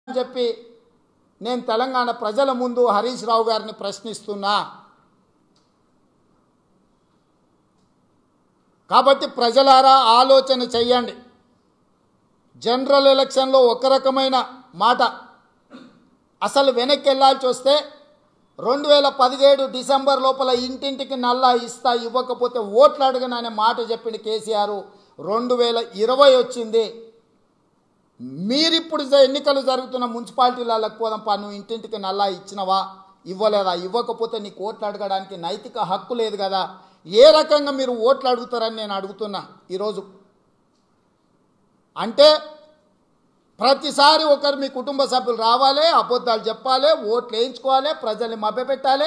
చెప్పి నేను తెలంగాణ ప్రజల ముందు హరీష్ రావు గారిని ప్రశ్నిస్తున్నా కాబట్టి ప్రజలారా ఆలోచన చెయ్యండి జనరల్ ఎలక్షన్లో ఒక రకమైన మాట అసలు వెనక్కి వెళ్ళాల్సి వస్తే రెండు వేల పదిహేడు డిసెంబర్ లోపల ఇంటింటికి నల్లా ఇస్తా ఇవ్వకపోతే ఓట్లు అడగననే మాట చెప్పిన కేసీఆర్ రెండు వేల ఇరవై వచ్చింది మీరిప్పుడు జ- ఎన్నికలు జరుగుతున్న మున్సిపాలిటీలకు పోదాం పా నువ్వు ఇంటింటికి నల్లా ఇచ్చినవా ఇవ్వలేదా ఇవ్వకపోతే నీకు ఓట్లు అడగడానికి నైతిక హక్కు లేదు కదా ఏ రకంగా మీరు ఓట్లు అడుగుతారని నేను అడుగుతున్నా ఈరోజు అంటే ప్రతిసారి ఒకరు మీ కుటుంబ సభ్యులు రావాలి అబద్ధాలు చెప్పాలి ఓట్లు వేయించుకోవాలి ప్రజల్ని మభ్యపెట్టాలి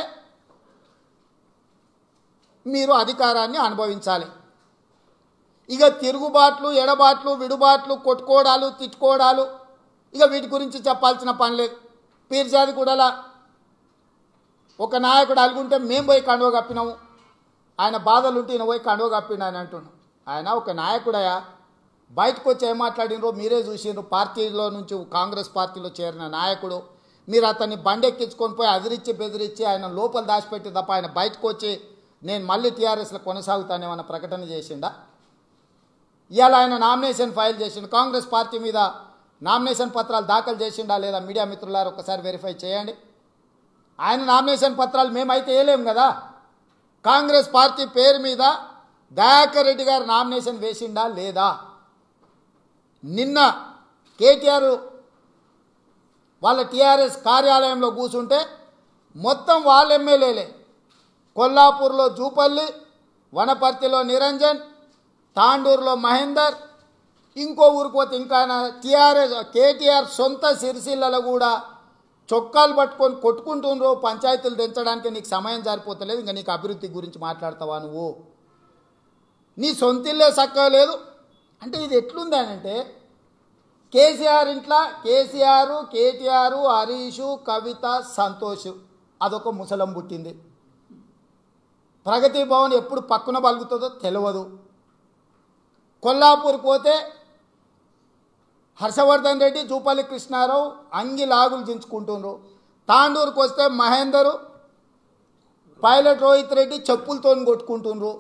మీరు అధికారాన్ని అనుభవించాలి ఇక తిరుగుబాట్లు ఎడబాట్లు విడుబాట్లు కొట్టుకోవడాలు తిట్టుకోవడాలు ఇక వీటి గురించి చెప్పాల్సిన పని లేదు పీర్జాది కూడా ఒక నాయకుడు అలుగుంటే మేము పోయి కండువ కప్పినాము ఆయన బాధలు ఉంటే ఈయన పోయి కండువ కప్పిండు అని అంటున్నాం ఆయన ఒక నాయకుడయా బయటకు వచ్చి ఏం మాట్లాడినరో మీరే చూసిండ్రు పార్టీలో నుంచి కాంగ్రెస్ పార్టీలో చేరిన నాయకుడు మీరు అతన్ని బండెక్కించుకొని పోయి అదిరిచ్చి బెదిరించి ఆయన లోపల దాచిపెట్టి తప్ప ఆయన బయటకు వచ్చి నేను మళ్ళీ టీఆర్ఎస్లో కొనసాగుతానేమన్న ప్రకటన చేసిండా ఇవాళ ఆయన నామినేషన్ ఫైల్ చేసిండు కాంగ్రెస్ పార్టీ మీద నామినేషన్ పత్రాలు దాఖలు చేసిండా లేదా మీడియా మిత్రులారు ఒకసారి వెరిఫై చేయండి ఆయన నామినేషన్ పత్రాలు మేమైతే వేయలేం కదా కాంగ్రెస్ పార్టీ పేరు మీద దయాకర్ రెడ్డి గారు నామినేషన్ వేసిండా లేదా నిన్న కేటీఆర్ వాళ్ళ టీఆర్ఎస్ కార్యాలయంలో కూర్చుంటే మొత్తం వాళ్ళ ఎమ్మెల్యేలే కొల్లాపూర్లో జూపల్లి వనపర్తిలో నిరంజన్ తాండూరులో మహేందర్ ఇంకో ఊరికి పోతే ఇంకా టీఆర్ఎస్ కేటీఆర్ సొంత సిరిసిల్లలో కూడా చొక్కాలు పట్టుకొని కొట్టుకుంటుండ్రు పంచాయతీలు తెంచడానికి నీకు సమయం సరిపోతలేదు ఇంకా నీకు అభివృద్ధి గురించి మాట్లాడతావా నువ్వు నీ సొంతిల్లే చక్కగా లేదు అంటే ఇది ఎట్లుంది అని అంటే కేసీఆర్ ఇంట్లో కేసీఆర్ కేటీఆర్ హరీషు కవిత సంతోష్ అదొక ముసలం పుట్టింది ప్రగతి భవన్ ఎప్పుడు పక్కన పలుకుతుందో తెలియదు కొల్లాపూర్ పోతే హర్షవర్ధన్ రెడ్డి జూపల్లి కృష్ణారావు అంగి లాగులు దించుకుంటుండ్రు తాండూరుకు వస్తే మహేందరు పైలట్ రోహిత్ రెడ్డి చెప్పులతో కొట్టుకుంటుండ్రు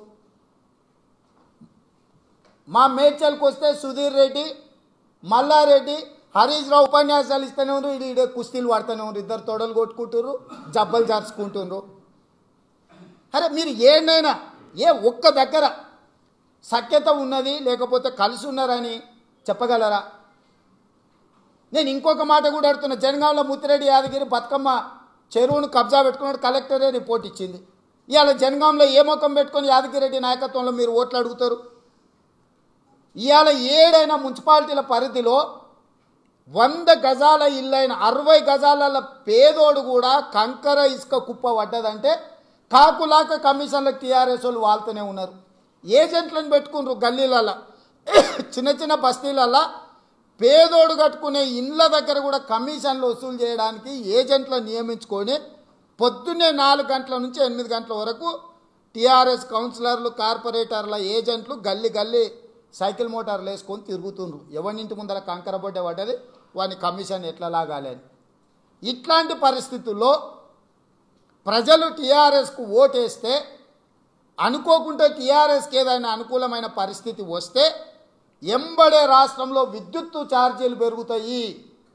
మా మేడ్చల్కి వస్తే సుధీర్ రెడ్డి మల్లారెడ్డి హరీష్ రావు ఉపన్యాసాలు ఇస్తూనే ఉన్నారు ఇడు ఇడే కుస్తీలు పడుతూనే ఉన్నారు ఇద్దరు తొడలు కొట్టుకుంటున్నారు జబ్బలు జార్చుకుంటున్నారు అరే మీరు ఏనైనా ఏ ఒక్క దగ్గర సఖ్యత ఉన్నది లేకపోతే కలిసి ఉన్నారని చెప్పగలరా నేను ఇంకొక మాట కూడా అడుగుతున్నా జనగాంలో ముత్తిరెడ్డి యాదగిరి బతుకమ్మ చెరువును కబ్జా పెట్టుకున్నాడు కలెక్టరే రిపోర్ట్ ఇచ్చింది ఇవాళ జనగాంలో ఏ ముఖం పెట్టుకొని యాదగిరెడ్డి నాయకత్వంలో మీరు ఓట్లు అడుగుతారు ఇవాళ ఏడైనా మున్సిపాలిటీల పరిధిలో వంద గజాల ఇల్లైన అరవై గజాల పేదోడు కూడా కంకర ఇసుక కుప్ప పడ్డదంటే కాకులాక కమిషన్లకు టీఆర్ఎస్ వాళ్ళు వాళ్తూనే ఉన్నారు ఏజెంట్లను పెట్టుకున్నారు గల్లీలలో చిన్న చిన్న బస్తీలలో పేదోడు కట్టుకునే ఇండ్ల దగ్గర కూడా కమిషన్లు వసూలు చేయడానికి ఏజెంట్లను నియమించుకొని పొద్దున్నే నాలుగు గంటల నుంచి ఎనిమిది గంటల వరకు టీఆర్ఎస్ కౌన్సిలర్లు కార్పొరేటర్ల ఏజెంట్లు గల్లి గల్లి సైకిల్ మోటార్లు వేసుకొని తిరుగుతుండ్రు ఎవరింటి ముందర కంకర బొడ్డ పడ్డది వాని కమిషన్ ఎట్లా లాగాలి అని ఇట్లాంటి పరిస్థితుల్లో ప్రజలు టీఆర్ఎస్కు ఓటేస్తే అనుకోకుండా టీఆర్ఎస్కి ఏదైనా అనుకూలమైన పరిస్థితి వస్తే ఎంబడే రాష్ట్రంలో విద్యుత్తు ఛార్జీలు పెరుగుతాయి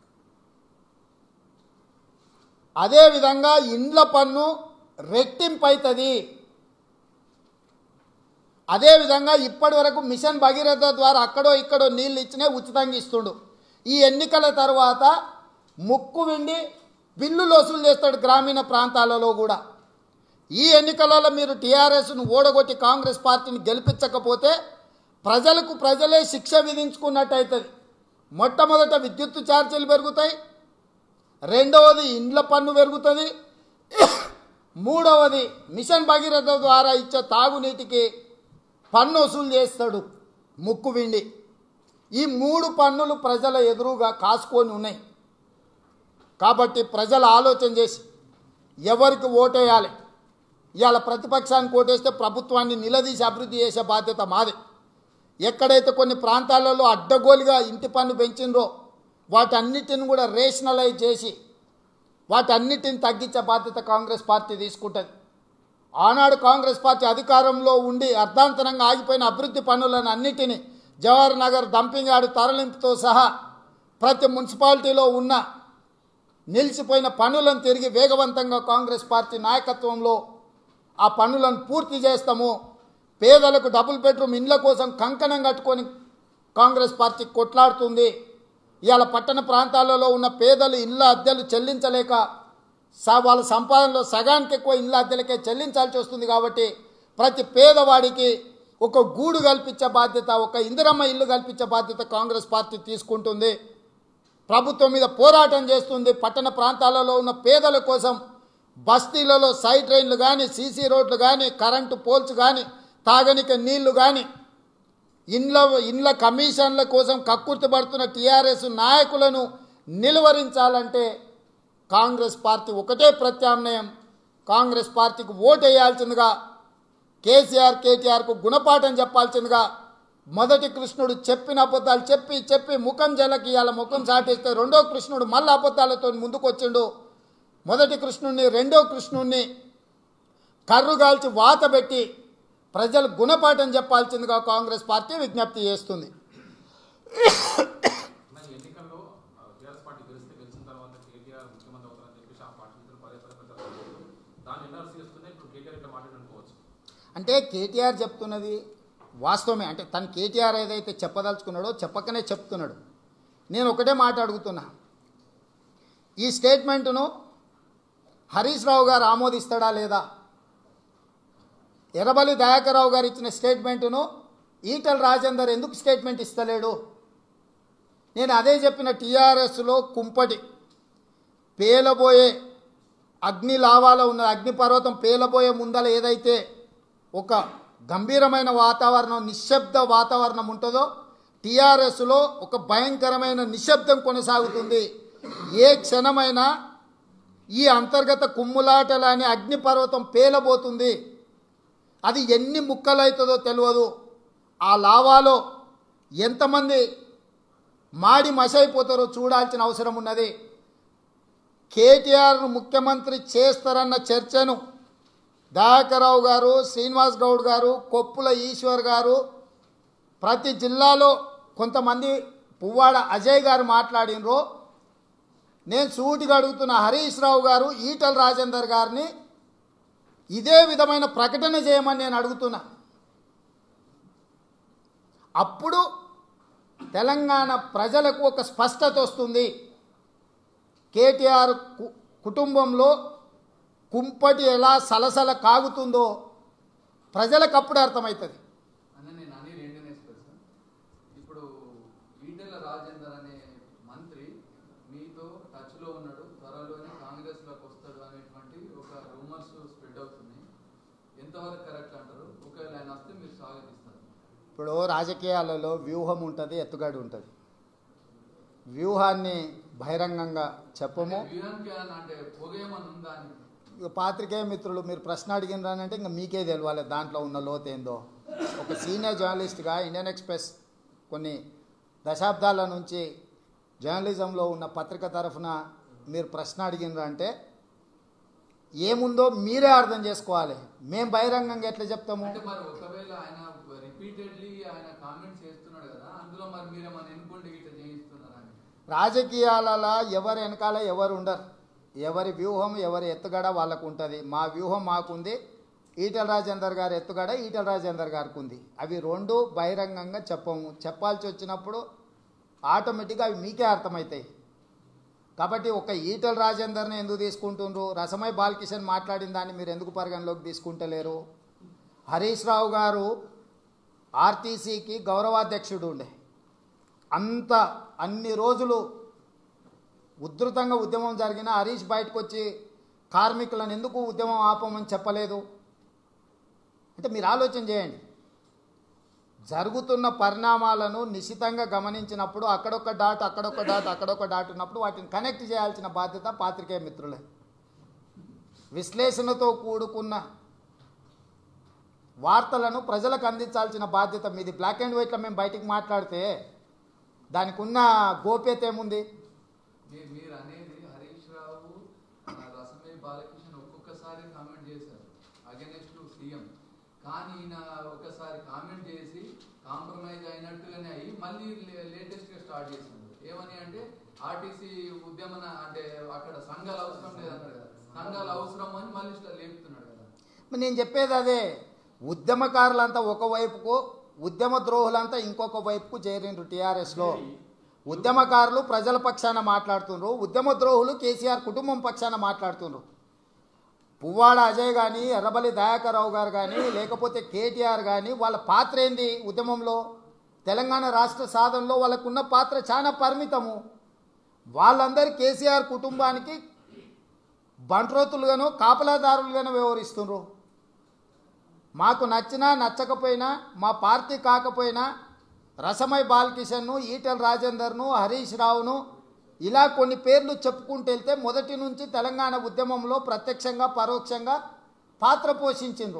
అదేవిధంగా ఇండ్ల పన్ను రెట్టింపు అవుతుంది అదేవిధంగా ఇప్పటి వరకు మిషన్ భగీరథ ద్వారా అక్కడో ఇక్కడో నీళ్ళు ఇచ్చినే ఉచితంగా ఇస్తుండు ఈ ఎన్నికల తర్వాత ముక్కు విండి బిల్లులు వసూలు చేస్తాడు గ్రామీణ ప్రాంతాలలో కూడా ఈ ఎన్నికలలో మీరు టీఆర్ఎస్ను ఓడగొట్టి కాంగ్రెస్ పార్టీని గెలిపించకపోతే ప్రజలకు ప్రజలే శిక్ష విధించుకున్నట్టు అవుతుంది మొట్టమొదట విద్యుత్ ఛార్జీలు పెరుగుతాయి రెండవది ఇండ్ల పన్ను పెరుగుతుంది మూడవది మిషన్ భగీరథ ద్వారా ఇచ్చే తాగునీటికి పన్ను వసూలు చేస్తాడు ముక్కు విండి ఈ మూడు పన్నులు ప్రజల ఎదురుగా కాసుకొని ఉన్నాయి కాబట్టి ప్రజలు ఆలోచన చేసి ఎవరికి ఓటేయాలి ఇవాళ ప్రతిపక్షానికి ఓటేస్తే ప్రభుత్వాన్ని నిలదీసి అభివృద్ధి చేసే బాధ్యత మాది ఎక్కడైతే కొన్ని ప్రాంతాలలో అడ్డగోలుగా ఇంటి పన్ను పెంచిండ్రో వాటన్నిటిని కూడా రేషనలైజ్ చేసి వాటన్నిటిని తగ్గించే బాధ్యత కాంగ్రెస్ పార్టీ తీసుకుంటుంది ఆనాడు కాంగ్రెస్ పార్టీ అధికారంలో ఉండి అర్ధాంతరంగా ఆగిపోయిన అభివృద్ధి పనులను అన్నిటినీ జవహర్ నగర్ డంపింగ్ యార్డు తరలింపుతో సహా ప్రతి మున్సిపాలిటీలో ఉన్న నిలిచిపోయిన పనులను తిరిగి వేగవంతంగా కాంగ్రెస్ పార్టీ నాయకత్వంలో ఆ పనులను పూర్తి చేస్తాము పేదలకు డబుల్ బెడ్రూమ్ ఇండ్ల కోసం కంకణం కట్టుకొని కాంగ్రెస్ పార్టీ కొట్లాడుతుంది ఇవాళ పట్టణ ప్రాంతాలలో ఉన్న పేదలు ఇళ్ళ అద్దెలు చెల్లించలేక సా వాళ్ళ సంపాదనలో సగానికి ఎక్కువ ఇళ్ళ అద్దెలకే చెల్లించాల్సి వస్తుంది కాబట్టి ప్రతి పేదవాడికి ఒక గూడు కల్పించే బాధ్యత ఒక ఇందిరమ్మ ఇల్లు కల్పించే బాధ్యత కాంగ్రెస్ పార్టీ తీసుకుంటుంది ప్రభుత్వం మీద పోరాటం చేస్తుంది పట్టణ ప్రాంతాలలో ఉన్న పేదల కోసం బస్తీలలో సైడ్ ట్రైన్లు కానీ సీసీ రోడ్లు కానీ కరెంటు పోల్స్ కానీ తాగనిక నీళ్లు కానీ ఇండ్ల ఇండ్ల కమిషన్ల కోసం కక్కుర్తి పడుతున్న టీఆర్ఎస్ నాయకులను నిలువరించాలంటే కాంగ్రెస్ పార్టీ ఒకటే ప్రత్యామ్నాయం కాంగ్రెస్ పార్టీకి ఓటు వేయాల్సిందిగా కేసీఆర్ కేటీఆర్కు గుణపాఠం చెప్పాల్సిందిగా మొదటి కృష్ణుడు చెప్పిన అబద్ధాలు చెప్పి చెప్పి ముఖం జలకి ఇవాళ ముఖం సాటిస్తే రెండో కృష్ణుడు మళ్ళీ అబద్ధాలతో ముందుకు వచ్చిండు మొదటి కృష్ణుడిని రెండో కృష్ణుడిని కర్రుగాల్చి వాత పెట్టి ప్రజలు గుణపాఠం చెప్పాల్సిందిగా కాంగ్రెస్ పార్టీ విజ్ఞప్తి చేస్తుంది మరి ఎన్నికల్లో టీఆర్ఎస్ పార్టీ గెలిస్తే గెలిచిన తర్వాత కేటీఆర్ ముఖ్యమంత్రి అవుతారని చెప్పేసి ఆ పార్టీ నేతలు పదే పదే ప్రచారం దాన్ని ఎన్ఆర్సీ చేస్తుంటే ఇప్పుడు కేటీఆర్ ఇట్లా మాట్లాడుకోవచ్చు అంటే కేటీఆర్ చెప్తున్నది వాస్తవమే అంటే తను కేటీఆర్ ఏదైతే చెప్పదలుచుకున్నాడో చెప్పకనే చెప్తున్నాడు నేను ఒకటే మాట అడుగుతున్నా ఈ స్టేట్మెంటును హరీష్ రావు గారు ఆమోదిస్తాడా లేదా ఎర్రబలి దయాకర్రావు గారు ఇచ్చిన స్టేట్మెంటును ఈటల రాజేందర్ ఎందుకు స్టేట్మెంట్ ఇస్తలేడు నేను అదే చెప్పిన టీఆర్ఎస్లో కుంపటి పేలబోయే అగ్ని లావాలో ఉన్న అగ్నిపర్వతం పేలబోయే ముందల ఏదైతే ఒక గంభీరమైన వాతావరణం నిశ్శబ్ద వాతావరణం ఉంటుందో టీఆర్ఎస్లో ఒక భయంకరమైన నిశ్శబ్దం కొనసాగుతుంది ఏ క్షణమైనా ఈ అంతర్గత కుమ్ములాటలని అగ్నిపర్వతం పేలబోతుంది అది ఎన్ని ముక్కలవుతుందో తెలియదు ఆ లావాలో ఎంతమంది మాడి మసైపోతారో చూడాల్సిన అవసరం ఉన్నది కేటీఆర్ను ముఖ్యమంత్రి చేస్తారన్న చర్చను దయాకరావు గారు శ్రీనివాస్ గౌడ్ గారు కొప్పుల ఈశ్వర్ గారు ప్రతి జిల్లాలో కొంతమంది పువ్వాడ అజయ్ గారు మాట్లాడినరో నేను సూటిగా అడుగుతున్న హరీష్ రావు గారు ఈటల రాజేందర్ గారిని ఇదే విధమైన ప్రకటన చేయమని నేను అడుగుతున్నా అప్పుడు తెలంగాణ ప్రజలకు ఒక స్పష్టత వస్తుంది కేటీఆర్ కు- కుటుంబంలో కుంపటి ఎలా సలసల కాగుతుందో ప్రజలకు అప్పుడు అర్థమవుతుంది అన్న నేను అని రెండు నేర్చుకోవచ్చు సార్ ఇప్పుడు ఈటెల రాజేందర్ అనే మంత్రి మీతో టచ్లో ఉన్నాడు త్వరలోనే కాంగ్రెస్లోకి వస్తాడు అనేటువంటి ఒక రూమర్స్ స్ప్రెడ్ అవుతున్నాయి ఎంతవరకు కరెక్ట్ అంటారు ఒకవేళ ఆయన వస్తే మీరు స్వాగతిస్తారు ఇప్పుడు రాజకీయాలలో వ్యూహం ఉంటుంది ఎత్తుగడ ఉంటుంది వ్యూహాన్ని బహిరంగంగా చెప్పము వ్యూహానికి ఏమన్నా అంటే పొగ ఏమన్నా ఉందా అని ఇక పాత్రికేయ మిత్రులు మీరు ప్రశ్న అడిగినారంటే ఇంకా మీకే తెలియాలి దాంట్లో ఉన్న లోతు ఏందో ఒక సీనియర్ జర్నలిస్ట్గా ఇండియన్ ఎక్స్ప్రెస్ కొన్ని దశాబ్దాల నుంచి జర్నలిజంలో ఉన్న పత్రిక తరఫున మీరు ప్రశ్న అడిగినారంటే ఏముందో మీరే అర్థం చేసుకోవాలి మేము బహిరంగంగా ఎట్లా చెప్తాము అంటే మరి ఒకవేళ ఆయన రిపీటెడ్లీ ఆయన కామెంట్స్ చేస్తున్నాడు కదా అందులో మరి మీరేమన్నా ఎన్నుకోండి ఇట్లా చేయిస్తున్నారా అని రాజకీయాలలో ఎవరు వెనకాల ఎవరు ఉండరు ఎవరి వ్యూహం ఎవరి ఎత్తుగడ వాళ్ళకు ఉంటుంది మా వ్యూహం మాకుంది ఈటల రాజేందర్ గారి ఎత్తుగడ ఈటల రాజేందర్ గారికి ఉంది అవి రెండు బహిరంగంగా చెప్పము చెప్పాల్సి వచ్చినప్పుడు ఆటోమేటిక్గా అవి మీకే అర్థమవుతాయి కాబట్టి ఒక ఈటల రాజేందర్ని ఎందుకు తీసుకుంటుండ్రు రసమై బాలకిషన్ మాట్లాడిన దాన్ని మీరు ఎందుకు పరిగణలోకి తీసుకుంటలేరు హరీష్ రావు గారు ఆర్టీసీకి గౌరవాధ్యక్షుడు ఉండే అంత అన్ని రోజులు ఉధృతంగా ఉద్యమం జరిగిన హరీష్ బయటకు వచ్చి కార్మికులను ఎందుకు ఉద్యమం ఆపమని చెప్పలేదు అంటే మీరు ఆలోచన చేయండి జరుగుతున్న పరిణామాలను నిశితంగా గమనించినప్పుడు అక్కడొక డాట్ అక్కడొక డాట్ అక్కడొక డాట్ ఉన్నప్పుడు వాటిని కనెక్ట్ చేయాల్సిన బాధ్యత పాత్రికేయ మిత్రులే విశ్లేషణతో కూడుకున్న వార్తలను ప్రజలకు అందించాల్సిన బాధ్యత మీది బ్లాక్ అండ్ వైట్లో మేము బయటికి మాట్లాడితే దానికి ఉన్న గోప్యత ఏముంది మీ- మీరు అనేది హరీష్ రావు ఆ, రసమే బాలకిషన్ ఒక్కొక్కసారి కామెంట్ చేశారు అగెనెస్ట్ టు సీఎం కానీ ఈయన ఒకసారి కామెంట్ చేసి కాంప్రమైజ్ అయినట్టుగానే అయ్యి మళ్ళీ లేటెస్ట్ గా స్టార్ట్ చేసింది ఏమని అంటే ఆర్టీసీ ఉద్యమన అంటే అక్కడ సంఘాలు అవసరం లేదన్నారు కదా సంఘాలు అవసరం అని మళ్ళీ ఇట్లా లేపుతున్నాడు కదా మరి నేను చెప్పేది అదే ఉద్యమకారులంతా ఒకవైపుకు ఉద్యమ ద్రోహులంతా ఇంకొక వైపుకు చేరిండ్రు టీఆర్ఎస్లో ఉద్యమకారులు ప్రజల పక్షాన మాట్లాడుతుండ్రు ఉద్యమ ద్రోహులు కేసీఆర్ కుటుంబం పక్షాన మాట్లాడుతుండ్రు పువ్వాడ అజయ్ కానీ ఎర్రబల్లి దయాకర్రావు గారు కానీ లేకపోతే కేటీఆర్ కానీ వాళ్ళ పాత్ర ఏంది ఉద్యమంలో తెలంగాణ రాష్ట్ర సాధనలో వాళ్ళకున్న పాత్ర చాలా పరిమితము వాళ్ళందరూ కేసీఆర్ కుటుంబానికి బంట్రోతులుగాను కాపలాదారులుగాను వ్యవహరిస్తున్నారు మాకు నచ్చినా నచ్చకపోయినా మా పార్టీ కాకపోయినా రసమై బాలకిషన్ను ఈటెల రాజేందర్ను హరీష్ రావును ఇలా కొన్ని పేర్లు చెప్పుకుంటూ వెళ్తే మొదటి నుంచి తెలంగాణ ఉద్యమంలో ప్రత్యక్షంగా పరోక్షంగా పాత్ర పోషించిండ్రు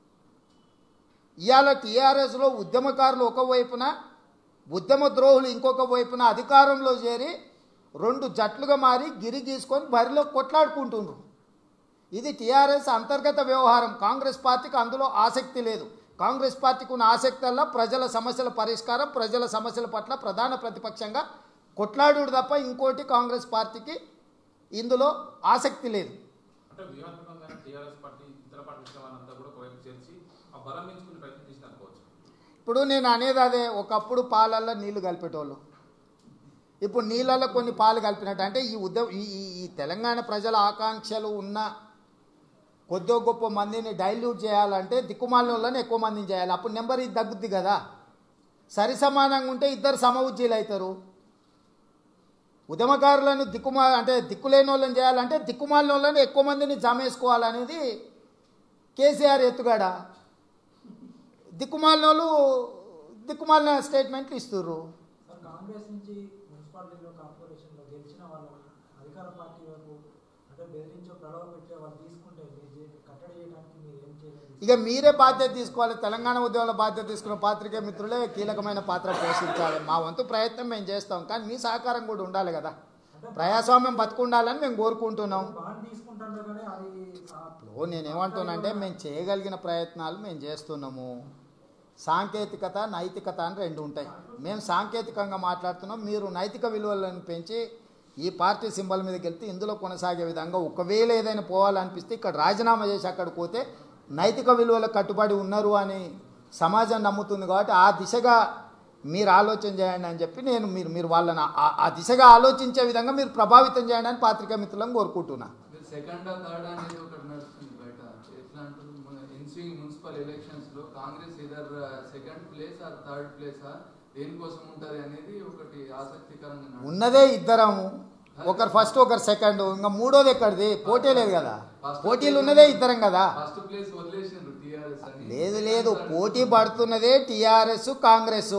ఇవాళ టీఆర్ఎస్లో ఉద్యమకారులు ఒకవైపున ఉద్యమ ద్రోహులు ఇంకొక వైపున అధికారంలో చేరి రెండు జట్లుగా మారి గిరి గీసుకొని బరిలో కొట్లాడుకుంటుండ్రు ఇది టీఆర్ఎస్ అంతర్గత వ్యవహారం కాంగ్రెస్ పార్టీకి అందులో ఆసక్తి లేదు కాంగ్రెస్ పార్టీకి ఉన్న ఆసక్తి వల్ల ప్రజల సమస్యల పరిష్కారం ప్రజల సమస్యల పట్ల ప్రధాన ప్రతిపక్షంగా కొట్లాడుడు తప్ప ఇంకోటి కాంగ్రెస్ పార్టీకి ఇందులో ఆసక్తి లేదు అంటే వ్యూహాత్మకంగా టీఆర్ఎస్ పార్టీ ఇతర పార్టీ విషయాలంతా కూడా ఒకవైపు చేర్చి ఆ బలం పెంచుకునే ప్రయత్నం చేసి అనుకోవచ్చు ఇప్పుడు నేను అనేది అదే ఒకప్పుడు పాలల్లో నీళ్లు కలిపేటోళ్ళు ఇప్పుడు నీళ్ళల్లో కొన్ని పాలు కలిపినట్టు అంటే ఈ ఉద్యమ ఈ ఈ- ఈ తెలంగాణ ప్రజల ఆకాంక్షలు ఉన్న కొద్దో గొప్ప మందిని డైల్యూట్ చేయాలంటే దిక్కుమాలిన వాళ్ళని ఎక్కువ మందిని చేయాలి అప్పుడు నెంబర్ ఇది తగ్గుద్ది కదా సరి సమానంగా ఉంటే ఇద్దరు సమ ఉజ్జీలు అవుతారు ఉద్యమకారులను దిక్కుమా అంటే దిక్కులేని వాళ్ళని చేయాలంటే దిక్కుమాలిన వాళ్ళని ఎక్కువ మందిని జమేసుకోవాలనేది కేసీఆర్ ఎత్తుగాడ దిక్కుమాలిన వాళ్ళు దిక్కుమాలిన స్టేట్మెంట్లు ఇస్తుర్రు సార్ కాంగ్రెస్ నుంచి మున్సిపాలిటీలో కార్పొరేషన్లో గెలిచిన వాళ్ళు అధికార పార్టీ వైపు అంటే బెదిరించో ప్రలోభ పెట్టే వాళ్ళు తీసుకుంటే మీరు చే- కట్టడి చేయడానికి మీరు ఏం చేయలేదు ఇక మీరే బాధ్యత తీసుకోవాలి తెలంగాణ ఉద్యమంలో బాధ్యత తీసుకున్న పాత్రికే మిత్రులే కీలకమైన పాత్ర పోషించాలి మా వంతు ప్రయత్నం మేము చేస్తాం కానీ మీ సహకారం కూడా ఉండాలి కదా ప్రజాస్వామ్యం బతుకుండాలని మేము కోరుకుంటున్నాం బాండ్ తీసుకుంటారు కానీ అది ఆ- ఇప్పుడు నేనేమంటున్నానంటే మేము చేయగలిగిన ప్రయత్నాలు మేము చేస్తున్నాము సాంకేతికత నైతికత అని రెండు ఉంటాయి మేము సాంకేతికంగా మాట్లాడుతున్నాం మీరు నైతిక విలువలను పెంచి ఈ పార్టీ సింబల్ మీదకి వెళ్తే ఇందులో కొనసాగే విధంగా ఒకవేళ ఏదైనా పోవాలనిపిస్తే ఇక్కడ రాజీనామా చేసి అక్కడికి పోతే నైతిక విలువలకు కట్టుబడి ఉన్నారు అని సమాజం నమ్ముతుంది కాబట్టి ఆ దిశగా మీరు ఆలోచన చేయండి అని చెప్పి నేను మీరు మీరు వాళ్ళని ఆ- ఆ దిశగా ఆలోచించే విధంగా మీరు ప్రభావితం చేయండి అని పాత్రికా మిత్రులను కోరుకుంటున్నా మీరు సెకండ్ థర్డ్ అనేది ఒకటి నడుస్తుంది బయట ఎట్లా అంటారు ఎన్స్వింగ్ మున్సిపల్ ఎలక్షన్స్ లో Congress either second place or third place దేనికోసం ఉంటది అనేది ఒకటి ఆసక్తికరంగా నడుస్తుంది. ఉన్నదే ఇద్దరము ఒకరు ఫస్ట్ ఒకరు సెకండ్ ఇంకా మూడోది ఎక్కడిది పోటీ లేదు కదా పోటీలు ఉన్నదే ఇద్దరం కదా ఫస్ట్ ప్లేస్ వదిలేసిండ్రు టిఆర్ఎస్ అని లేదు లేదు పోటీ పడుతున్నదే టీఆర్ఎస్ కాంగ్రెస్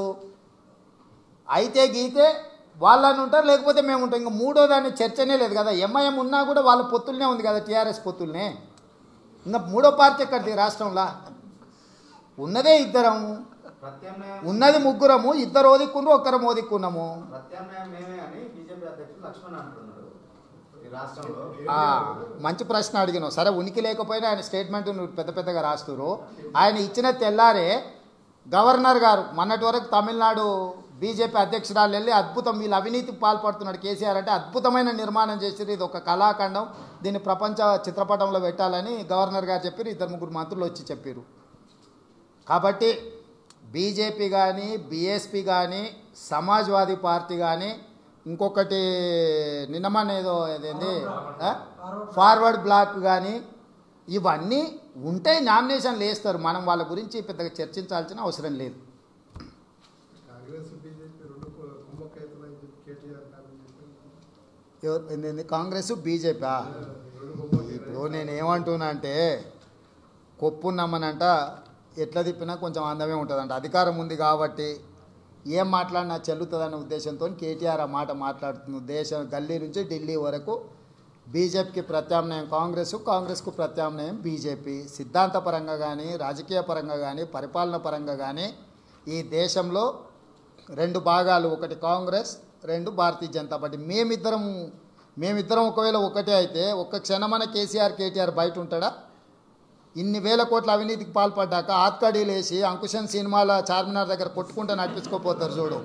అయితే గీతే వాళ్ళని ఉంటారు లేకపోతే మేము ఉంటాం ఇంకా మూడో దాన్ని చర్చనే లేదు కదా ఎంఐఎం ఉన్నా కూడా వాళ్ళ పొత్తులనే ఉంది కదా టీఆర్ఎస్ పొత్తులనే ఇంకా మూడో పార్టీ ఎక్కడిది రాష్ట్రంలో ఉన్నదే ఇద్దరం ప్రత్యామ్నాయం ఉన్నది ముగ్గురము ఇద్దరు ఓదిక్కుండ్రు ఒక్కరం ఓదిక్కున్నాము ప్రత్యామ్నాయం మేమే అని బీజేపీ అధ్యక్షుడు లక్ష్మణ్ అంటున్నాడు ఈ రాష్ట్రంలో ఆ, మంచి ప్రశ్న అడిగినావు సరే ఉనికి లేకపోయినా ఆయన స్టేట్మెంట్ నువ్వు పెద్ద పెద్దగా రాస్తురు ఆయన ఇచ్చిన తెల్లారే గవర్నర్ గారు మొన్నటి వరకు తమిళనాడు బీజేపీ అధ్యక్షురాలు వెళ్ళి అద్భుతం వీళ్ళు అవినీతికి పాల్పడుతున్నాడు కేసీఆర్ అంటే అద్భుతమైన నిర్మాణం చేసిరు ఇది ఒక కళాఖండం దీన్ని ప్రపంచ చిత్రపటంలో పెట్టాలని గవర్నర్ గారు చెప్పారు ఇద్దరు ముగ్గురు మంత్రులు వచ్చి చెప్పారు కాబట్టి బీజేపీ కానీ బీఎస్పీ కానీ సమాజ్వాదీ పార్టీ కానీ ఇంకొకటి నిన్నమన్న ఏదో ఇదేంది ఆ? ఫార్వర్డ్ బ్లాక్ కానీ ఇవన్నీ ఉంటాయి నామినేషన్లు వేస్తారు మనం వాళ్ళ గురించి పెద్దగా చర్చించాల్సిన అవసరం లేదు కాంగ్రెస్ బీజేపీ రెండు కు- కుమ్మక్కైతున్నాయని చెప్పి కేటీఆర్ కామెంట్ చేశారు. ఎవరు ఏంది కాంగ్రెస్ బీజేపీ రెండు కుమ్మక్కైతున్నాయి. ఇప్పుడు నేను ఏమంటున్నా అంటే కొప్పున్నామనంట ఎట్లా తిప్పినా కొంచెం అందమే ఉంటుందంట అధికారం ఉంది కాబట్టి ఏం మాట్లాడినా చెల్లుతుందన్న ఉద్దేశంతో కేటీఆర్ ఆ మాట మాట్లాడుతుంది దేశం గల్లీ నుంచి ఢిల్లీ వరకు బీజేపీకి ప్రత్యామ్నాయం కాంగ్రెస్ కాంగ్రెస్కు ప్రత్యామ్నాయం బీజేపీ సిద్ధాంతపరంగా కానీ రాజకీయ పరంగా కానీ పరిపాలన పరంగా కానీ ఈ దేశంలో రెండు భాగాలు ఒకటి కాంగ్రెస్ రెండు భారతీయ జనతా పార్టీ మేమిద్దరం మేమిద్దరం ఒకవేళ ఒకటే అయితే ఒక్క క్షణమైన కేసీఆర్ కేటీఆర్ బయట ఉంటాడా ఇన్ని వేల కోట్ల అవినీతికి పాల్పడ్డాక ఆత్కడీలు వేసి అంకుశన్ సినిమాల చార్మినార్ దగ్గర కొట్టుకుంటూ నడిపించుకోపోతారు చూడు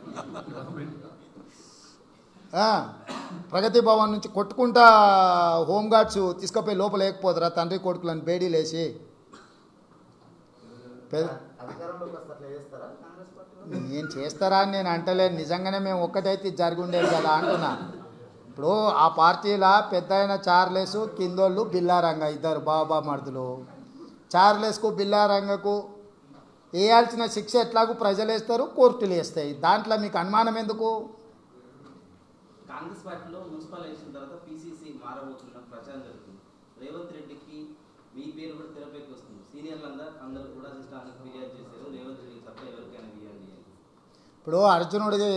ఆ, ప్రగతి భవన్ నుంచి కొట్టుకుంటా హోంగార్డ్స్ తీసుకుపోయి లోపల లేకపోతారా తండ్రి కొడుకులను బేడీలేసి పె- అధికారంలోకి వస్తే అట్లా చేస్తారా కాంగ్రెస్ పార్టీలో నేను చేస్తారా అని నేను అంటలేను నిజంగానే మేము ఒక్కటైతే జరిగి ఉండేది కదా అంటున్నా ఇప్పుడు ఆ పార్టీల పెద్ద అయిన చార్లెస్ కిందోళ్ళు బిల్లారంగ ఇద్దరు బాబా మరుదులు చార్లెస్కు బిల్లారంగకు వేయాల్సిన శిక్ష ఎట్లాగూ ప్రజలు వేస్తారు కోర్టులు వేస్తాయి దాంట్లో మీకు అనుమానం ఎందుకు కాంగ్రెస్ పార్టీలో మున్సిపల్ ఎలక్షన్ తర్వాత పీసీసీ మారబోతున్న ప్రచారం జరుగుతుంది రేవంత్ రెడ్డికి మీ పేరు కూడా తెరపైకి వస్తుంది సీనియర్లు అందరూ అందరూ కూడా అధిష్టానికి ఫిర్యాదు చేశారు రేవంత్ రెడ్డికి తప్ప ఎవరికైనా ఫిర్యాదు చేయాలి ఇప్పుడు అర్జునుడిది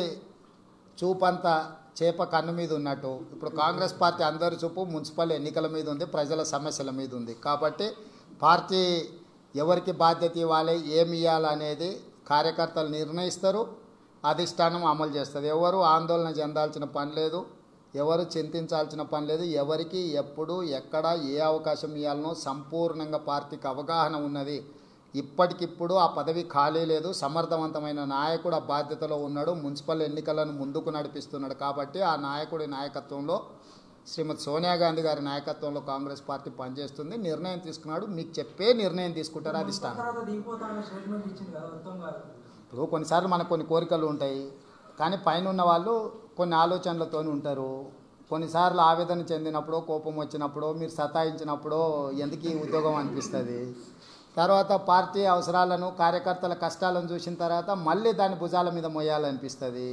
చూపంతా చేప కన్ను మీద ఉన్నట్టు ఇప్పుడు కాంగ్రెస్ పార్టీ అందరి చూపు మున్సిపల్ ఎన్నికల మీద ఉంది ప్రజల సమస్యల మీద ఉంది కాబట్టి పార్టీ ఎవరికి బాధ్యత ఇవ్వాలి ఏమి ఇవ్వాలనేది కార్యకర్తలు నిర్ణయిస్తారు అధిష్టానం అమలు చేస్తుంది ఎవరు ఆందోళన చెందాల్సిన పని లేదు ఎవరు చింతించాల్సిన పని లేదు ఎవరికి ఎప్పుడు ఎక్కడ ఏ అవకాశం ఇవ్వాలనో సంపూర్ణంగా పార్టీకి అవగాహన ఉన్నది ఇప్పటికిప్పుడు ఆ పదవి ఖాళీ లేదు సమర్థవంతమైన నాయకుడు ఆ బాధ్యతలో ఉన్నాడు మున్సిపల్ ఎన్నికలను ముందుకు నడిపిస్తున్నాడు కాబట్టి ఆ నాయకుడి నాయకత్వంలో శ్రీమతి సోనియా గాంధీ గారి నాయకత్వంలో కాంగ్రెస్ పార్టీ పనిచేస్తుంది నిర్ణయం తీసుకున్నాడు మీకు చెప్పే నిర్ణయం తీసుకుంటారు అధిష్టానం తర్వాత దిగిపోతానని స్టేట్మెంట్ ఇచ్చింది కదా ఉత్తమ్ గారు ఇప్పుడు కొన్నిసార్లు మనకు కొన్ని కోరికలు ఉంటాయి కానీ పైన ఉన్న వాళ్ళు కొన్ని ఆలోచనలతో ఉంటారు కొన్నిసార్లు ఆవేదన చెందినప్పుడు కోపం వచ్చినప్పుడు మీరు సతాయించినప్పుడు ఎందుకు ఈ ఉద్యోగం అనిపిస్తుంది తర్వాత పార్టీ అవసరాలను కార్యకర్తల కష్టాలను చూసిన తర్వాత మళ్ళీ దాని భుజాల మీద మోయాలనిపిస్తుంది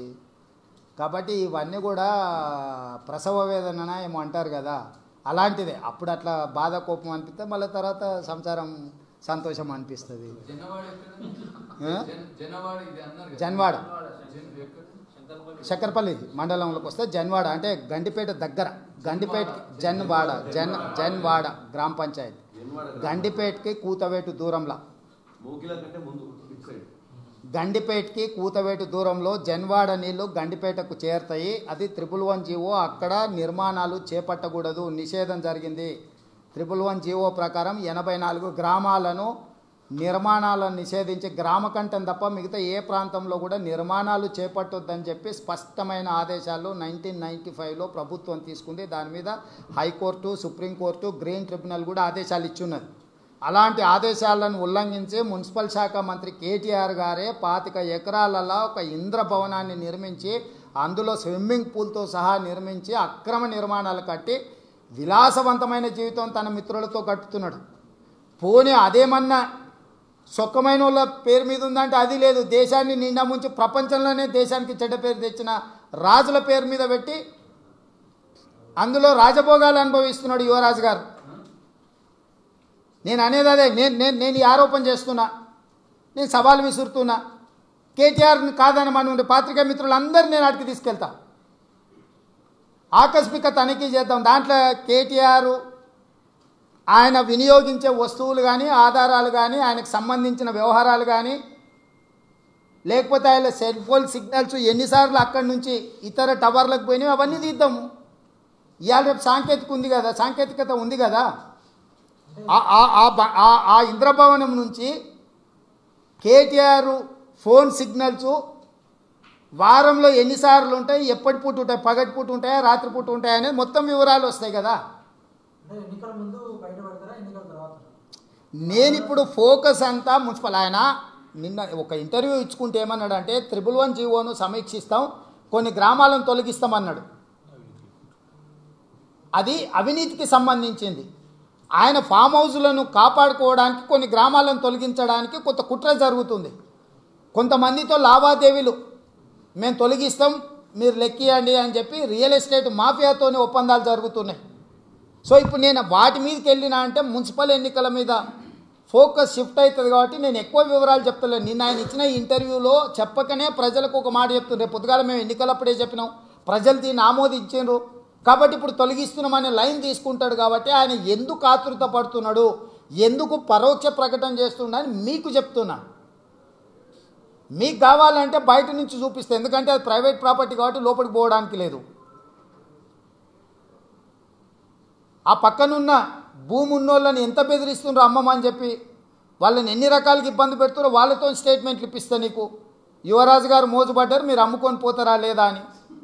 కాబట్టి ఇవన్నీ కూడా ప్రసవ వేదన ఏమో అంటారు కదా అలాంటిదే అప్పుడు అట్లా బాధ కోపం అనిపిస్తే మళ్ళీ తర్వాత సంసారం సంతోషం అనిపిస్తుంది జనవాడ ఎక్కడ ఏ? జన- జనవాడ ఇది అన్నారు కదా. జన్వాడ. జన్- ఎక్కడ? చక్కెరపల్లి మండలంలోకి వస్తే జన్వాడ అంటే గండిపేట దగ్గర గండిపేటకి జన్వాడ జన్ జన్వాడ గ్రామ పంచాయతీ గండిపేటకి కూతవేటు దూరంలో మోకిల కంటే ముందు ఇటు సైడ్ గండిపేటకి కూతవేటు దూరంలో జన్వాడ నీళ్లు గండిపేటకు చేరుతాయి అది త్రిపుల్ వన్ జీవో అక్కడ నిర్మాణాలు చేపట్టకూడదు నిషేధం జరిగింది త్రిపుల్ వన్ జీవో ప్రకారం ఎనభై నాలుగు గ్రామాలను నిర్మాణాలను నిషేధించి గ్రామ కంఠం తప్ప మిగతా ఏ ప్రాంతంలో కూడా నిర్మాణాలు చేపట్టొద్దని చెప్పి స్పష్టమైన ఆదేశాలు నైన్టీన్ నైంటీ ఫైవ్లో ప్రభుత్వం తీసుకుంది దాని మీద హైకోర్టు సుప్రీంకోర్టు గ్రీన్ ట్రిబ్యునల్ కూడా ఆదేశాలు ఇచ్చున్నది అలాంటి ఆదేశాలను ఉల్లంఘించి మున్సిపల్ శాఖ మంత్రి కేటీఆర్ గారే పాతిక ఎకరాలలో ఒక ఇంద్ర భవనాన్ని నిర్మించి అందులో స్విమ్మింగ్ పూల్తో సహా నిర్మించి అక్రమ నిర్మాణాలు కట్టి విలాసవంతమైన జీవితం తన మిత్రులతో గడుపుతున్నాడు పోనీ అదేమన్నా సొక్కమైన వాళ్ళ పేరు మీద ఉందంటే అది లేదు దేశాన్ని నిండా ముంచి ప్రపంచంలోనే దేశానికి చెడ్డ పేరు తెచ్చిన రాజుల పేరు మీద పెట్టి అందులో రాజభోగాలు అనుభవిస్తున్నాడు యువరాజు గారు నేను అనేది అదే నేను నేను నేను ఈ ఆరోపణ చేస్తున్నా నేను సవాల్ విసురుతున్నా కేటీఆర్ని కాదని మన ఉండే పాత్రికా మిత్రులందరినీ నేను అడిగి తీసుకెళ్తా ఆకస్మిక తనిఖీ చేద్దాం దాంట్లో కేటీఆర్ ఆయన వినియోగించే వస్తువులు కానీ ఆధారాలు కానీ ఆయనకు సంబంధించిన వ్యవహారాలు కానీ లేకపోతే ఆయన సెల్ ఫోన్ సిగ్నల్స్ ఎన్నిసార్లు అక్కడి నుంచి ఇతర టవర్లకు పోయినాయి అవన్నీ తీద్దాము ఇవాళ రేపు సాంకేతిక ఉంది కదా సాంకేతికత ఉంది కదా ఆ- ఆ- ఆ బ- ఆ- ఆ ఇంద్రభవనం నుంచి కేటీఆర్ ఫోన్ సిగ్నల్స్ వారంలో ఎన్నిసార్లు ఉంటాయి ఎప్పటి పూట ఉంటాయి పగటి పూట ఉంటాయా రాత్రి పూట ఉంటాయా అనేది మొత్తం వివరాలు వస్తాయి కదా అంటే ఎన్నికల ముందు బయట పెడతారా ఎన్నికల తర్వాత నేను ఇప్పుడు ఫోకస్ అంతా మున్సిపల్ ఆయన నిన్న ఒక ఇంటర్వ్యూ ఇచ్చుకుంటే ఏమన్నాడు అంటే త్రిబుల్ వన్ జీవోను సమీక్షిస్తాం కొన్ని గ్రామాలను తొలగిస్తామన్నాడు అది అవినీతికి సంబంధించింది ఆయన ఫామ్ హౌస్లను కాపాడుకోవడానికి కొన్ని గ్రామాలను తొలగించడానికి కొంత కుట్ర జరుగుతుంది కొంతమందితో లావాదేవీలు మేము తొలగిస్తాం మీరు లెక్కియండి అని చెప్పి రియల్ ఎస్టేట్ మాఫియాతోనే ఒప్పందాలు జరుగుతున్నాయి సో ఇప్పుడు నేను వాటి మీదకి వెళ్ళినా అంటే మున్సిపల్ ఎన్నికల మీద ఫోకస్ షిఫ్ట్ అవుతుంది కాబట్టి నేను ఎక్కువ వివరాలు చెప్తలేను నిన్న ఆయన ఇచ్చిన ఇంటర్వ్యూలో చెప్పకనే ప్రజలకు ఒక మాట చెప్తున్నారు రేపు పొద్దుగాల మేము ఎన్నికలప్పుడే చెప్పినాం ప్రజలు దీన్ని ఆమోదించారు కాబట్టి ఇప్పుడు తొలగిస్తున్నామనే లైన్ తీసుకుంటాడు కాబట్టి ఆయన ఎందుకు ఆతృత పడుతున్నాడు ఎందుకు పరోక్ష ప్రకటన చేస్తున్నాడని మీకు చెప్తున్నాను మీకు కావాలంటే బయట నుంచి చూపిస్తే ఎందుకంటే అది ప్రైవేట్ ప్రాపర్టీ కాబట్టి లోపలికి పోవడానికి లేదు ఆ పక్కనున్న భూమి ఉన్నోళ్ళని ఎంత బెదిరిస్తుండ్రో అమ్మమ్మ అని చెప్పి వాళ్ళని ఎన్ని రకాలుగా ఇబ్బంది పెడుతున్నారో వాళ్ళతో స్టేట్మెంట్లు ఇప్పిస్తా నీకు యువరాజు గారు మోజుపడ్డారు మీరు అమ్ముకొని పోతారా లేదా అని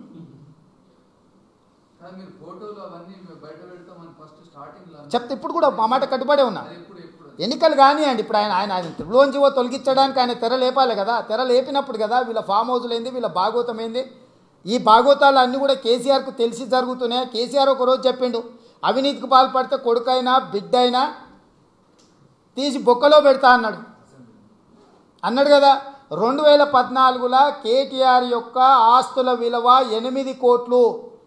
కానీ మీరు ఫోటోలు అవన్నీ మేము బయట పెడతామని ఫస్ట్ స్టార్టింగ్ లో చెప్తే ఇప్పుడు కూడా మా మాట కట్టుబడే ఉన్నా అది ఎప్పుడు ఎప్పుడు ఎన్నికలు కానివ్వండి ఇప్పుడు ఆయన ఆయన ఆయన త్రిలోంజివో తొలగించడానికి ఆయన తెర లేపాలి కదా తెర లేపినప్పుడు కదా వీళ్ళ ఫామ్ హౌస్లు ఏంది వీళ్ళ భాగవతం ఏంది ఈ భాగవతాలు అన్నీ కూడా కేసీఆర్కు తెలిసి జరుగుతున్నాయి కేసీఆర్ ఒక రోజు చెప్పిండు అవినీతికి పాల్పడితే కొడుకైనా బిడ్డైనా తీసి బొక్కలో పెడతా అన్నాడు అన్నాడు కదా రెండు వేల పద్నాలుగులో కేటీఆర్ యొక్క ఆస్తుల విలువ ఎనిమిది కోట్లు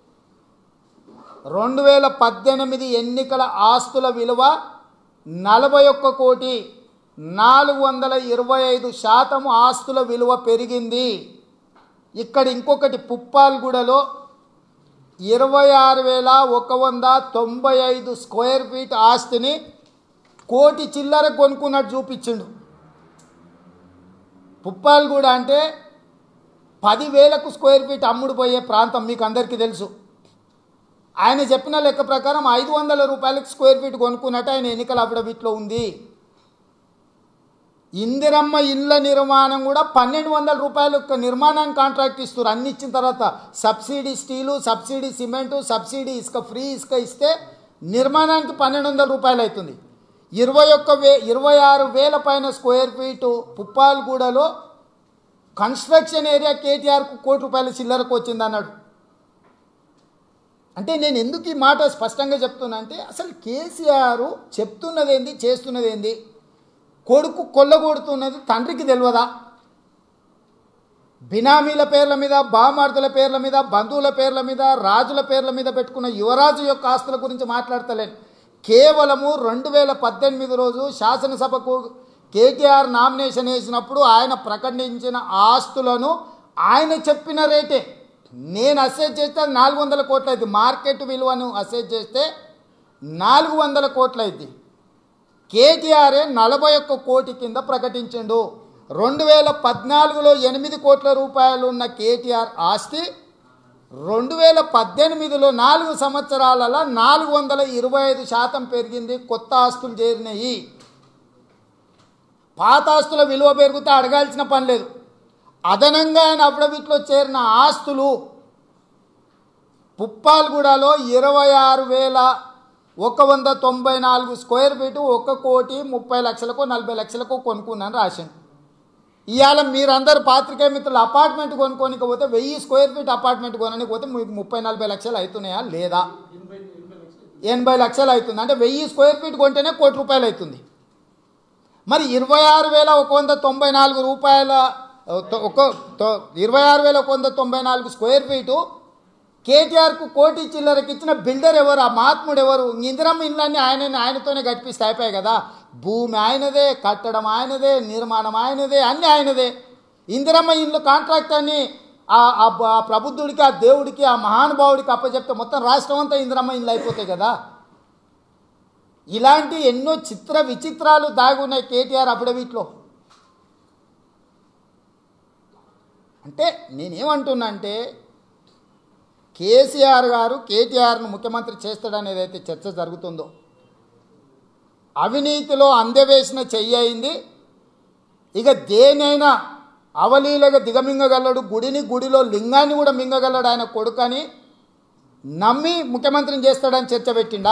రెండు వేల పద్దెనిమిది ఎన్నికల ఆస్తుల విలువ నలభై ఒక్క కోటి నాలుగు వందల ఇరవై ఐదు శాతం ఆస్తుల విలువ పెరిగింది ఇక్కడ ఇంకొకటి పుప్పాల్గూడలో ఇరవై ఆరు వేల ఒక వంద తొంభై ఐదు స్క్వేర్ ఫీట్ ఆస్తిని కోటి చిల్లర కొనుక్కున్నట్టు చూపించిండు పుప్పాల్గూడ అంటే పదివేలకు స్క్వేర్ ఫీట్ అమ్ముడు పోయే ప్రాంతం మీకు అందరికీ తెలుసు ఆయన చెప్పిన లెక్క ప్రకారం ఐదు వందల రూపాయలకు స్క్వేర్ ఫీట్ కొనుక్కున్నట్టు ఆయన ఎన్నికల అఫిడవిట్లో ఉంది ఇందిరమ్మ ఇళ్ళ నిర్మాణం కూడా పన్నెండు వందల రూపాయలు ఒక నిర్మాణానికి కాంట్రాక్ట్ ఇస్తారు అన్ని ఇచ్చిన తర్వాత subsidy steel subsidy cement subsidy ఇసుక ఫ్రీ ఇసుక ఇస్తే నిర్మాణానికి పన్నెండు వందల రూపాయలు అవుతుంది ఇరవై ఒక్క వే ఇరవై ఆరు వేల పైన స్క్వేర్ ఫీటు పుప్పాల్గూడలో కన్స్ట్రక్షన్ ఏరియా కేటీఆర్కు కోటి రూపాయల చిల్లరకు వచ్చింది అన్నాడు అంటే నేను ఎందుకు ఈ మాట స్పష్టంగా చెప్తున్నా అంటే అసలు కేసీఆర్ చెప్తున్నది ఏంది చేస్తున్నది ఏంది కొడుకు కొల్లగొడుతున్నది తండ్రికి తెలియదా బినామీల పేర్ల మీద బామార్దుల పేర్ల మీద బంధువుల పేర్ల మీద రాజుల పేర్ల మీద పెట్టుకున్న యువరాజు యొక్క ఆస్తుల గురించి మాట్లాడతలేను కేవలము రెండు వేల పద్దెనిమిది రోజు శాసనసభకు కేటీఆర్ నామినేషన్ వేసినప్పుడు ఆయన ప్రకటించిన ఆస్తులను ఆయన చెప్పిన రేటే నేను అసెస్ చేస్తే అది నాలుగు వందల కోట్లు అయింది మార్కెట్ విలువను అసెస్ చేస్తే నాలుగు వందల కోట్లు అయింది కేటీఆర్ఏ నలభై ఒక్క కోటి కింద ప్రకటించిండు రెండు వేల పద్నాలుగులో ఎనిమిది కోట్ల రూపాయలు ఉన్న కేటీఆర్ ఆస్తి రెండు వేల పద్దెనిమిదిలో నాలుగు సంవత్సరాలలో నాలుగు వందల ఇరవై ఐదు శాతం పెరిగింది కొత్త ఆస్తులు చేరినాయి పాత ఆస్తుల విలువ పెరిగితే అడగాల్సిన పని లేదు అదనంగా ఆయన అఫిడవిట్లో చేరిన ఆస్తులు పుప్పాల్గూడలో ఇరవై ఆరు వేల ఒక వంద తొంభై నాలుగు స్క్వేర్ ఫీటు ఒక కోటి ముప్పై లక్షలకు నలభై లక్షలకు కొనుక్కున్నాను రాశాను ఇవాళ మీరందరూ పాత్రికేయ మిత్రులు అపార్ట్మెంట్ కొనుక్కోనికి పోతే వెయ్యి స్క్వేర్ ఫీట్ అపార్ట్మెంట్ కొనడానికి పోతే మీకు ముప్పై నలభై లక్షలు అవుతున్నాయా లేదా ఎనభై లక్షలు అవుతుంది అంటే వెయ్యి స్క్వేర్ ఫీట్ కొంటేనే కోటి రూపాయలు అవుతుంది మరి ఇరవై ఆరు వేల ఒక వంద తొంభై నాలుగు రూపాయల తో- ఒక తో- ఇరవై ఆరు వేల ఒక వంద తొంభై నాలుగు స్క్వేర్ ఫీటు కేటీఆర్కు కోటి చిల్లరకి ఇచ్చిన బిల్డర్ ఎవరు ఆ మహాత్ముడు ఎవరు ఇందిరమ్మ ఇళ్ళన్నీ ఆయన ఆయనతోనే గడిపిస్తే అయిపోయాయి కదా భూమి ఆయనదే కట్టడం ఆయనదే నిర్మాణం ఆయనదే అన్నీ ఆయనదే ఇందిరమ్మ ఇల్లు కాంట్రాక్ట్ అని ఆ ఆ బ- ఆ ప్రబుద్ధుడికి ఆ దేవుడికి ఆ మహానుభావుడికి అప్పచెప్తే మొత్తం రాష్ట్రం అంతా ఇందిరమ్మ ఇల్లు అయిపోతాయి కదా ఇలాంటి ఎన్నో చిత్ర విచిత్రాలు దాగి ఉన్నాయి కేటీఆర్ అఫిడవిట్లో అంటే నేనేమంటున్నా అంటే కేసీఆర్ గారు కేటీఆర్ను ముఖ్యమంత్రి చేస్తాడనేది అయితే చర్చ జరుగుతుందో అవినీతిలో అందవేసిన చెయ్యి అయింది ఇక దేనైనా అవలీలగా దిగమింగగలడు గుడిని గుడిలో లింగాన్ని కూడా మింగగలడు ఆయన కొడుకని నమ్మి ముఖ్యమంత్రిని చేస్తాడని చర్చ పెట్టిండా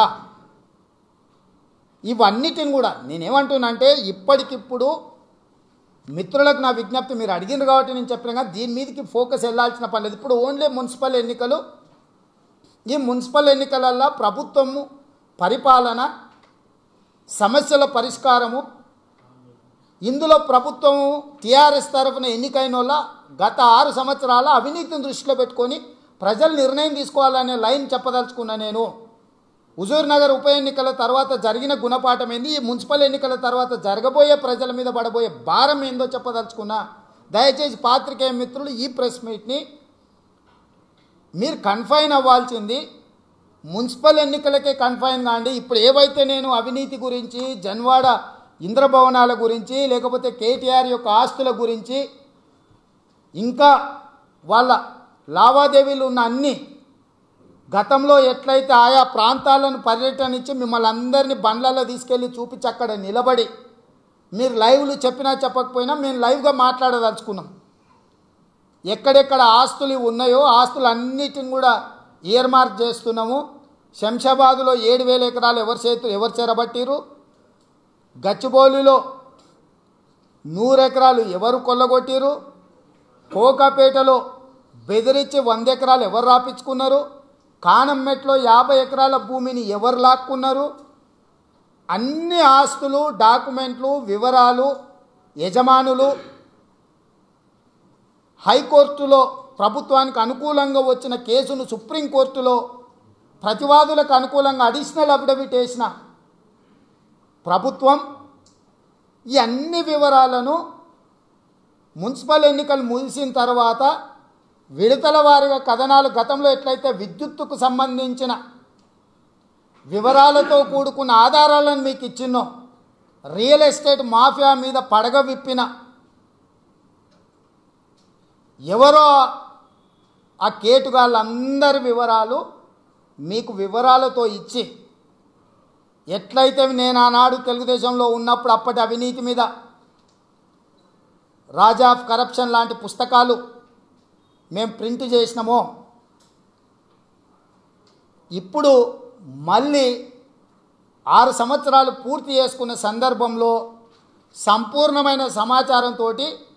ఇవన్నిటిని కూడా నేనేమంటున్నా అంటే ఇప్పటికిప్పుడు మిత్రులకు నా విజ్ఞప్తి మీరు అడిగిండ్రు కాబట్టి నేను చెప్పిన కానీ దీని మీదకి ఫోకస్ వెళ్ళాల్సిన పని లేదు ఇప్పుడు ఓన్లీ మున్సిపల్ ఎన్నికలు ఈ మున్సిపల్ ఎన్నికలల్లో ప్రభుత్వము పరిపాలన సమస్యల పరిష్కారము ఇందులో ప్రభుత్వం టీఆర్ఎస్ తరఫున ఎన్నికైన వాళ్ళ గత ఆరు సంవత్సరాల అవినీతిని దృష్టిలో పెట్టుకొని ప్రజలు నిర్ణయం తీసుకోవాలనే లైన్ చెప్పదలుచుకున్నా నేను హుజూర్ నగర్ ఉప ఎన్నికల తర్వాత జరిగిన గుణపాఠం ఏంది ఈ మున్సిపల్ ఎన్నికల తర్వాత జరగబోయే ప్రజల మీద పడబోయే భారం ఏందో చెప్పదలుచుకున్నా దయచేసి పాత్రికేయ మిత్రులు ఈ ప్రెస్ మీట్ని మీరు కన్ఫైన్ అవ్వాల్సింది మున్సిపల్ ఎన్నికలకే కన్ఫైన్ కాండి ఇప్పుడు ఏవైతే నేను అవినీతి గురించి జన్వాడ ఇంద్రభవనాల గురించి లేకపోతే కేటీఆర్ యొక్క ఆస్తుల గురించి ఇంకా వాళ్ళ లావాదేవీలు ఉన్న అన్ని గతంలో ఎట్లయితే ఆయా ప్రాంతాలను పర్యటనించి మిమ్మల్ని అందరినీ బండ్లలో తీసుకెళ్ళి చూపించి అక్కడ నిలబడి మీరు లైవ్లు చెప్పినా చెప్పకపోయినా మేము లైవ్గా మాట్లాడదలుచుకున్నాం ఎక్కడెక్కడ ఆస్తులు ఉన్నాయో ఆస్తులు అన్నిటిని కూడా ఇయర్ మార్క్ చేస్తున్నాము శంషాబాదులో ఏడు వేల ఎకరాలు ఎవరి చేతులు ఎవరు చెరబట్టిరు గచ్చిబౌలిలో నూరు ఎకరాలు ఎవరు కొల్లగొట్టిరు కోకాపేటలో బెదిరించి వంద ఎకరాలు ఎవరు రాపించుకున్నారు కానంమెట్లో యాభై ఎకరాల భూమిని ఎవరు లాక్కున్నారు అన్ని ఆస్తులు డాక్యుమెంట్లు వివరాలు యజమానులు హైకోర్టులో ప్రభుత్వానికి అనుకూలంగా వచ్చిన కేసును సుప్రీంకోర్టులో ప్రతివాదులకు అనుకూలంగా అడిషనల్ అఫిడవిట్ వేసిన ప్రభుత్వం ఈ అన్ని వివరాలను మున్సిపల్ ఎన్నికలు ముగిసిన తర్వాత విడతల వారిగా కథనాలు గతంలో ఎట్లయితే విద్యుత్తుకు సంబంధించిన వివరాలతో కూడుకున్న ఆధారాలను మీకు ఇచ్చిన్నో రియల్ ఎస్టేట్ మాఫియా మీద పడగ విప్పిన ఎవరో ఆ కేటుగాళ్ళందరి వివరాలు మీకు వివరాలతో ఇచ్చి ఎట్లయితే నేను ఆనాడు తెలుగుదేశంలో ఉన్నప్పుడు అప్పటి అవినీతి మీద రాజా ఆఫ్ కరప్షన్ లాంటి పుస్తకాలు మేము ప్రింట్ చేసినామో ఇప్పుడు మళ్ళీ ఆరు సంవత్సరాలు పూర్తి చేసుకున్న సందర్భంలో సంపూర్ణమైన సమాచారంతో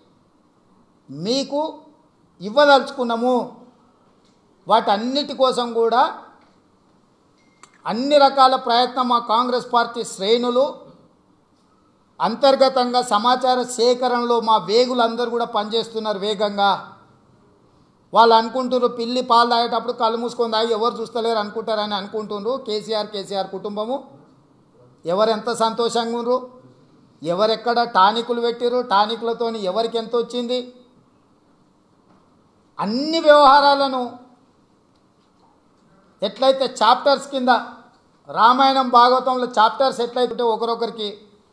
మీకు ఇవ్వదలుచుకున్నాము వాటన్నిటి కోసం కూడా అన్ని రకాల ప్రయత్నం మా కాంగ్రెస్ పార్టీ శ్రేణులు అంతర్గతంగా సమాచార సేకరణలో మా వేగులందరూ కూడా పనిచేస్తున్నారు వేగంగా వాళ్ళు అనుకుంటున్నారు పిల్లి పాలు తాగేటప్పుడు కళ్ళు మూసుకొని తాగి ఎవరు చూస్తలేరు అనుకుంటారని అనుకుంటున్నారు కేసీఆర్ కేసీఆర్ కుటుంబము ఎవరు ఎంత సంతోషంగా ఉన్నారు ఎవరెక్కడ టానికులు పెట్టిరు టానికులతోని ఎవరికి ఎంత వచ్చింది అన్ని వ్యవహారాలను ఎట్లయితే చాప్టర్స్ కింద రామాయణం భాగవతంలో చాప్టర్స్ ఎట్లయితే ఒకరొకరికి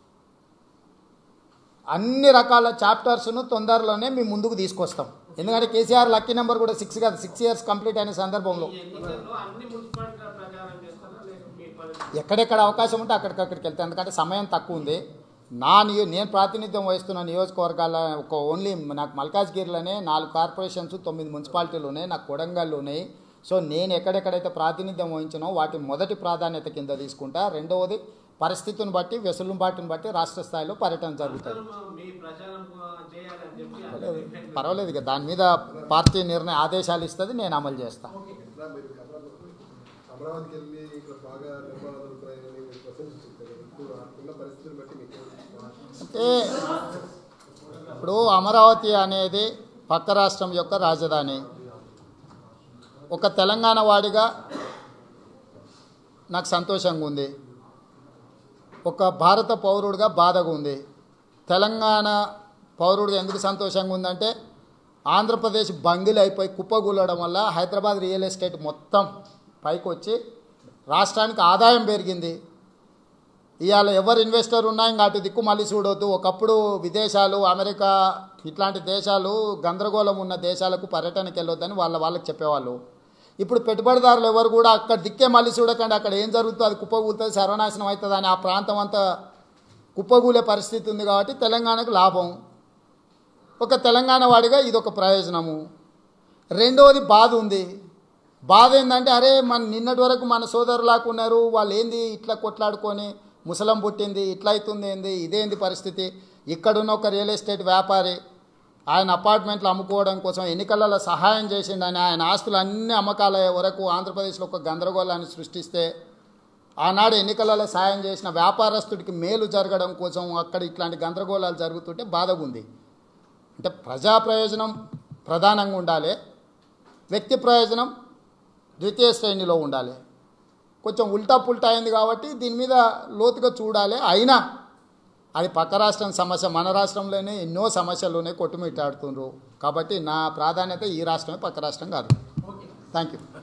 అన్ని రకాల చాప్టర్స్ను తొందరలోనే మీ ముందుకు తీసుకొస్తాం ఎందుకంటే కేసీఆర్ లక్కీ నెంబర్ కూడా సిక్స్ కదా సిక్స్ ఇయర్స్ కంప్లీట్ అయిన సందర్భంలో ఈ ఎన్నికల్లో అన్ని మున్సిపాలిటీల ప్రచారం చేస్తారా లేక మీ పరిస్థితి ఎక్కడెక్కడ అవకాశం ఉంటే అక్కడికక్కడికి వెళ్తాను ఎందుకంటే సమయం తక్కువ ఉంది నా నియో నేను ప్రాతినిధ్యం వహిస్తున్న నియోజకవర్గాల ఒక ఓన్లీ నాకు మల్కాజ్గిరిలోనే నాలుగు కార్పొరేషన్స్ తొమ్మిది మున్సిపాలిటీలు ఉన్నాయి నాకు కొడంగల్లు ఉన్నాయి సో నేను ఎక్కడెక్కడైతే ప్రాతినిధ్యం వహించినో వాటి మొదటి ప్రాధాన్యత కింద తీసుకుంటా రెండవది పరిస్థితిని బట్టి వెసులుబాటుని బట్టి రాష్ట్ర స్థాయిలో పర్యటన జరుగుతుంది అందరూ మీ ప్రచారం చేయాలని చెప్పి పర్వాలేదు. పర్వాలేదు ఇక దాని మీద పార్టీ నిర్ణయ ఆదేశాలు ఇస్తుంది నేను అమలు చేస్తాను ఇలా మీరు అమరావతి అమరావతికి వెళ్ళి ఇక్కడ బాగా నిర్మాణాలు జరుగుతున్నాయని మీరు ప్రశంసించారు ఇప్పుడు ఉన్న పరిస్థితిని బట్టి మీకు అంటే ఇప్పుడు అమరావతి అనేది పక్క రాష్ట్రం యొక్క రాజధాని ఒక తెలంగాణ వాడిగా నాకు సంతోషంగా ఉంది ఒక భారత పౌరుడిగా బాధగా ఉంది తెలంగాణ పౌరుడిగా ఎందుకు సంతోషంగా ఉందంటే ఆంధ్రప్రదేశ్ బంగిలు అయిపోయి కుప్పగూలడం వల్ల హైదరాబాద్ రియల్ ఎస్టేట్ మొత్తం పైకి వచ్చి రాష్ట్రానికి ఆదాయం పెరిగింది ఇవాళ ఎవరు ఇన్వెస్టర్ ఉన్నా ఇంకా అటు దిక్కు మళ్ళీ చూడొద్దు ఒకప్పుడు విదేశాలు అమెరికా ఇట్లాంటి దేశాలు గందరగోళం ఉన్న దేశాలకు పర్యటనకి వెళ్ళొద్దని వాళ్ళ వాళ్ళకి చెప్పేవాళ్ళు ఇప్పుడు పెట్టుబడిదారులు ఎవరు కూడా అక్కడ దిక్కే మళ్ళీ చూడకండి అక్కడ ఏం జరుగుతుందో అది కుప్పగూలుతుంది సర్వనాశనం అవుతుంది అని ఆ ప్రాంతం అంతా కుప్పగూలే పరిస్థితి ఉంది కాబట్టి తెలంగాణకు లాభం ఒక తెలంగాణ వాడిగా ఇది ఒక ప్రయోజనము రెండవది బాధ ఉంది బాధ ఏంటంటే అరే మన నిన్నటి వరకు మన సోదరులాగా ఉన్నారు వాళ్ళు ఏంది ఇట్లా కొట్లాడుకొని ముసలం పుట్టింది ఇట్లా అవుతుంది ఏంది ఇదేంది పరిస్థితి ఇక్కడున్న ఒక రియల్ ఎస్టేట్ వ్యాపారి ఆయన అపార్ట్మెంట్లు అమ్ముకోవడం కోసం ఎన్నికలలో సహాయం చేసిండని ఆయన ఆస్తులు అన్ని అమ్మకాల వరకు ఆంధ్రప్రదేశ్లో ఒక గందరగోళాన్ని సృష్టిస్తే ఆనాడు ఎన్నికలలో సాయం చేసిన వ్యాపారస్తుడికి మేలు జరగడం కోసం అక్కడ ఇట్లాంటి గందరగోళాలు జరుగుతుంటే బాధగా ఉంది అంటే ప్రజా ప్రయోజనం ప్రధానంగా ఉండాలి వ్యక్తి ప్రయోజనం ద్వితీయ శ్రేణిలో ఉండాలి కొంచెం ఉల్టా పుల్టా అయింది కాబట్టి దీని మీద లోతుగా చూడాలి అయినా అది పక్క రాష్ట్రం సమస్య మన రాష్ట్రంలోనే ఎన్నో సమస్యలు ఉన్నాయి కొట్టుమిట్టాడుతుండ్రు కాబట్టి నా ప్రాధాన్యత ఈ రాష్ట్రమే పక్క రాష్ట్రం కాదు థ్యాంక్ యూ